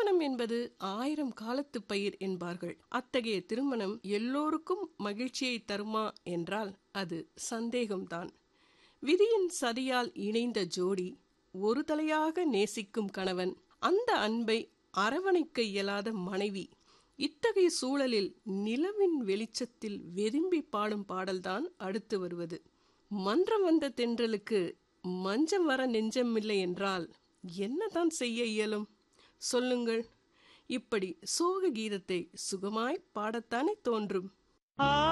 திருமணம் என்பது ஆயிரம் காலத்து பயிர் என்பார்கள் அத்தகைய திருமணம் எல்லோருக்கும் மகிழ்ச்சியை தருமா என்றால் அது சந்தேகம்தான் விதியின் சதியால் இணைந்த ஜோடி ஒரு தலையாக நேசிக்கும் கணவன் அந்த அன்பை அரவணைக்க இயலாத மனைவி இத்தகைய சூழலில் நிலவின் வெளிச்சத்தில் வெதும்பி பாடும் பாடல்தான் அடுத்து வருவது மன்றம் வந்த தென்றலுக்கு மஞ்சம் வர நெஞ்சமில்லை என்றால் என்னதான் செய்ய இயலும் சொல்லுங்கள் இப்படி சோக கீதத்தை சுகமாய் பாடத்தானே தோன்றும்